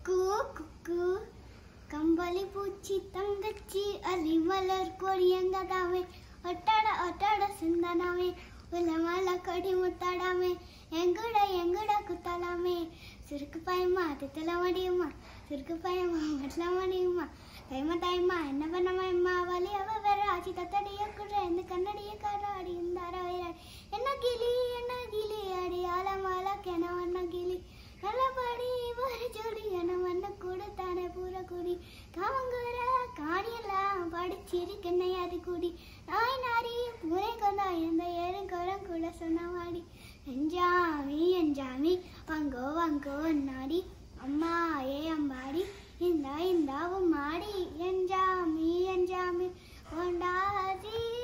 குக்கு குக்கு கம்பளி பூச்சி தங்கச்சி அலி மலர் கொடியங்கதாமே ஒட்டட ஒட்டட சிந்தனாமே உலமல கொடி முத்தாடாமே எங்குட எங்குட குத்தலாமே சிறுக்கு பயமா தித்தல முடியுமா சிறுக்கு பயமா மட்டல முடியுமா தைமா தைமா என்ன பண்ண மயமா வலி அவ வேற ஆச்சி தத்தடிய குற இந்த கண்ணடிய காராடி இந்த வேற என்ன கிளி என்ன கிளி அடி ஆலமால கென வண்ண கிளி நல்லபடி ஒரு ஜோடி என வண்ண கூட தானே பூர குடி காமங்குற காணியெல்லாம் படிச்சிருக்கென்னை அது கூடி நாய் நாரி பூரை கொண்டா இந்த ஏறும் குரம் கூட சொன்னவாடி எஞ்சாமி எஞ்சாமி வாங்கோ வாங்கோ நாடி அம்மா ஏ அம்பாடி இந்தா இந்தாவும் மாடி எஞ்சாமி எஞ்சாமி கொண்டாதி